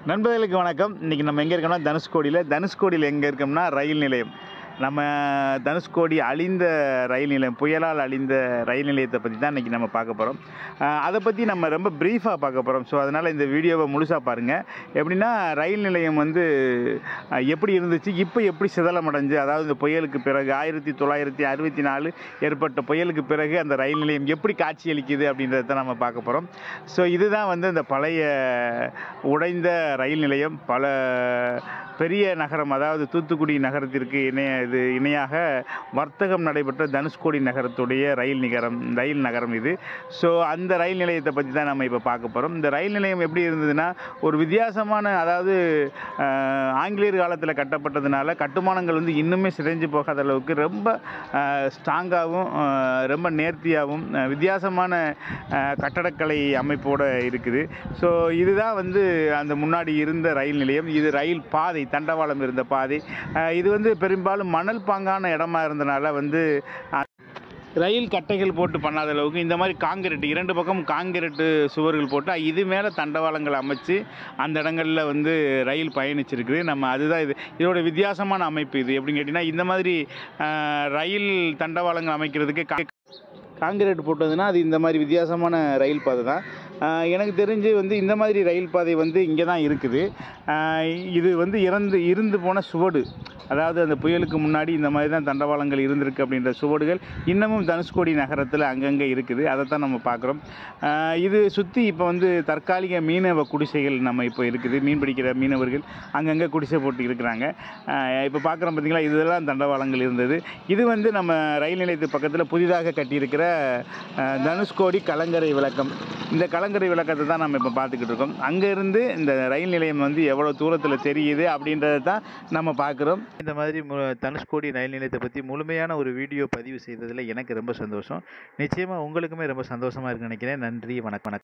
நண்பர்களுக்கு வணக்கம் இன்றைக்கி நம்ம எங்கே இருக்கோம்னா தனுஷ்கோடியில் தனுஷ்கோடியில் எங்கே இருக்கோம்னா ரயில் நிலையம் நம்ம தனுஷ்கோடி அழிந்த ரயில் நிலையம் புயலால் அழிந்த ரயில் நிலையத்தை பற்றி தான் இன்றைக்கி நம்ம பார்க்க போகிறோம் அதை பற்றி நம்ம ரொம்ப ப்ரீஃபாக பார்க்க போகிறோம் ஸோ அதனால் இந்த வீடியோவை முழுசாக பாருங்கள் எப்படின்னா ரயில் நிலையம் வந்து அஹ், எப்படி இருந்துச்சு இப்போ எப்படி சிதலமடைஞ்சு அதாவது இந்த புயலுக்கு பிறகு ஆயிரத்தி தொள்ளாயிரத்தி அறுபத்தி நாலு ஏற்பட்ட புயலுக்கு பிறகு அந்த ரயில் நிலையம் எப்படி காட்சியளிக்குது அப்படின்றத தான் நம்ம பார்க்க போகிறோம் ஸோ இதுதான் வந்து இந்த பழைய உடைந்த ரயில் நிலையம் பல பெரிய நகரம் அதாவது தூத்துக்குடி நகரத்திற்கு இணைய இது இணையாக வர்த்தகம் நடைபெற்ற தனுஷ்கோடி நகரத்துடைய ரயில் நிகரம் ரயில் நகரம் இது ஸோ அந்த ரயில் நிலையத்தை பற்றி தான் நம்ம இப்போ பார்க்க போகிறோம் இந்த ரயில் நிலையம் எப்படி இருந்ததுன்னா ஒரு வித்தியாசமான அதாவது அஹ், ஆங்கிலேயர் காலத்தில் கட்டப்பட்டதுனால கட்டுமானங்கள் வந்து இன்னுமே சிதைஞ்சு போகாத அளவுக்கு ரொம்ப ஸ்ட்ராங்காகவும் ரொம்ப நேர்த்தியாகவும் அஹ், வித்தியாசமான அஹ், கட்டடக்கலை அமைப்போடு இருக்குது ஸோ இதுதான் வந்து அந்த முன்னாடி இருந்த ரயில் நிலையம் இது ரயில் பாதை தண்டவாளம் இருந்த பாதை அஹ், இது வந்து பெரும்பாலும் மணல் பாங்கான இடமா இருந்தனால வந்து அஹ், ரயில் கட்டைகள் போட்டு பண்ணாத அளவுக்கு இந்த மாதிரி காங்கிரீட் இரண்டு பக்கம் காங்கிரீட்டு சுவர்கள் போட்டு இது மேலே தண்டவாளங்கள் அமைச்சு அந்த இடங்களில் வந்து ரயில் பயணிச்சிருக்குது நம்ம அதுதான் இது இதோட வித்தியாசமான அமைப்பு இது எப்படின்னு கேட்டிங்கன்னா இந்த மாதிரி அஹ், ரயில் தண்டவாளங்கள் அமைக்கிறதுக்கு கா- காங்கிரீட் போட்டதுன்னா அது இந்த மாதிரி வித்தியாசமான ரயில் பாதை தான் ஆஹ் எனக்கு தெரிஞ்சு வந்து இந்த மாதிரி ரயில் பாதை வந்து இங்கே தான் இருக்குது ஆஹ் இது வந்து இறந்து இருந்து போன சுவடு அதாவது அந்த புயலுக்கு முன்னாடி இந்த மாதிரி தான் தண்டவாளங்கள் இருந்திருக்கு அப்படின்ற சுவடுகள் இன்னமும் தனுஷ்கோடி நகரத்தில் அங்கங்கே இருக்குது அதை தான் நம்ம பார்க்குறோம் ஆஹ் இது சுற்றி இப்போ வந்து தற்காலிக மீனவ குடிசைகள் நம்ம இப்போ இருக்குது மீன் பிடிக்கிற மீனவர்கள் அங்கங்கே குடிசை போட்டு இருக்கிறாங்க இப்போ பார்க்குறோம் பார்த்தீங்களா இதெல்லாம் தண்டவாளங்கள் இருந்தது இது வந்து நம்ம ரயில் நிலையத்து பக்கத்தில் புதிதாக கட்டியிருக்கிற ஆஹ் தனுஷ்கோடி கலங்கரை விளக்கம் இந்த கலங்கரை விளக்கத்தை தான் நம்ம இப்போ பார்த்துக்கிட்டு இருக்கோம் அங்கேருந்து இந்த ரயில் நிலையம் வந்து எவ்வளோ தூரத்தில் தெரியுது அப்படின்றத தான் நம்ம பார்க்குறோம் இந்த மாதிரி மு தனுஷ்கோடி ரயில் நிலையத்தை பற்றி முழுமையான ஒரு வீடியோ பதிவு செய்ததில் எனக்கு ரொம்ப சந்தோஷம் நிச்சயமாக உங்களுக்குமே ரொம்ப சந்தோஷமாக இருக்குன்னு நினைக்கிறேன் நன்றி வணக்கம் வணக்கம்